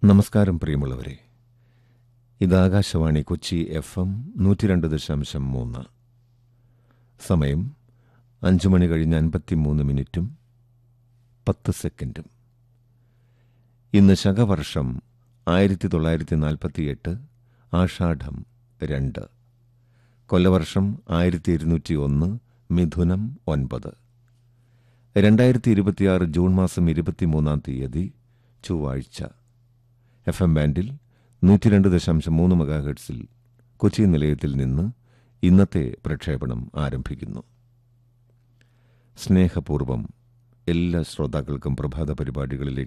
നമസ്കാരം പ്രിയമുള്ളവരെ ഇത് ആകാശവാണി കൊച്ചി എഫ് എം നൂറ്റി രണ്ട് ദശാംശം മൂന്ന് സമയം അഞ്ചു മണി കഴിഞ്ഞ് അൻപത്തിമൂന്ന് മിനിറ്റും പത്ത് സെക്കൻഡും ഇന്ന് ശകവർഷം ആയിരത്തി തൊള്ളായിരത്തി നാൽപ്പത്തിയെട്ട് ആഷാഢം രണ്ട് കൊല്ലവർഷം ആയിരത്തി ഇരുന്നൂറ്റി ഒന്ന് മിഥുനം ഒൻപത് രണ്ടായിരത്തി ഇരുപത്തിയാറ് ജൂൺ മാസം ഇരുപത്തിമൂന്നാം തീയതി ചൊവ്വാഴ്ച എഫ് എം ബാൻഡിൽ നൂറ്റി രണ്ട് ദശാംശം മൂന്ന് മെഗാഹെർട്സിൽ കൊച്ചി നിലയത്തിൽ നിന്ന് ഇന്നത്തെ പ്രക്ഷേപണം ആരംഭിക്കുന്നു സ്നേഹപൂർവം എല്ലാ ശ്രോതാക്കൾക്കും പ്രഭാത പരിപാടികളിലേക്ക്